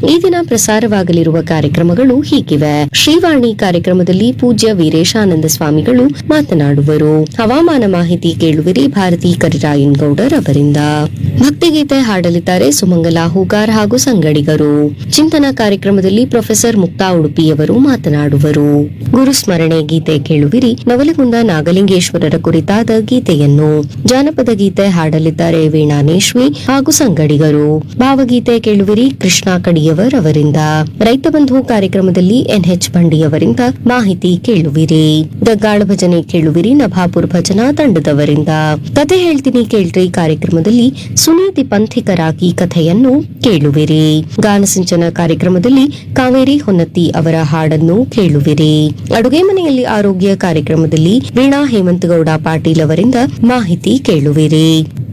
ಈ ದಿನ ಪ್ರಸಾರವಾಗಲಿರುವ ಕಾರ್ಯಕ್ರಮಗಳು ಹೀಗಿವೆ ಶ್ರೀವಾಣಿ ಕಾರ್ಯಕ್ರಮದಲ್ಲಿ ಪೂಜ್ಯ ವೀರೇಶಾನಂದ ಸ್ವಾಮಿಗಳು ಮಾತನಾಡುವರು ಹವಾಮಾನ ಮಾಹಿತಿ ಕೇಳುವಿರಿ ಭಾರತಿ ಕರಿರಾಯನ್ ಗೌಡರ್ ಅವರಿಂದ ಭಕ್ತಿಗೀತೆ ಹಾಡಲಿದ್ದಾರೆ ಸುಮಂಗಲ ಹೂಗಾರ್ ಹಾಗೂ ಸಂಗಡಿಗರು ಚಿಂತನ ಕಾರ್ಯಕ್ರಮದಲ್ಲಿ ಪ್ರೊಫೆಸರ್ ಮುಕ್ತಾ ಉಡುಪಿಯವರು ಮಾತನಾಡುವರು ಗುರುಸ್ಮರಣೆ ಗೀತೆ ಕೇಳುವಿರಿ ನವಲಗುಂದ ನಾಗಲಿಂಗೇಶ್ವರರ ಕುರಿತಾದ ಗೀತೆಯನ್ನು ಜಾನಪದ ಗೀತೆ ಹಾಡಲಿದ್ದಾರೆ ವೀಣಾನೇಶ್ವಿ ಹಾಗೂ ಸಂಗಡಿಗರು ಭಾವಗೀತೆ ಕೇಳುವಿರಿ ಕೃಷ್ಣ ಕಡಿಯವರ್ ಅವರಿಂದ ರೈತ ಬಂಧು ಕಾರ್ಯಕ್ರಮದಲ್ಲಿ ಎನ್ಎಚ್ ಬಂಡಿಯವರಿಂದ ಮಾಹಿತಿ ಕೇಳುವಿರಿ ದಗ್ಗಾಳ ಭಜನೆ ಕೇಳುವಿರಿ ನಭಾಪುರ್ ಭಜನಾ ತಂಡದವರಿಂದ ಕತೆ ಹೇಳ್ತೀನಿ ಕೇಳ್ರಿ ಕಾರ್ಯಕ್ರಮದಲ್ಲಿ ಸುನೀತಿ ಪಂಥಿಕರಾಗಿ ಕಥೆಯನ್ನು ಕೇಳುವಿರಿ ಗಾನಸಿಂಚನ ಕಾರ್ಯಕ್ರಮದಲ್ಲಿ ಕಾವೇರಿ ಹೊನ್ನತಿ ಅವರ ಹಾಡನ್ನು ಕೇಳುವಿರಿ ಅಡುಗೆ ಮನೆಯಲ್ಲಿ ಆರೋಗ್ಯ ಕಾರ್ಯಕ್ರಮದಲ್ಲಿ ವೀಣಾ ಹೇಮಂತಗೌಡ ಪಾಟೀಲ್ ಅವರಿಂದ ಮಾಹಿತಿ ಕೇಳುವಿರಿ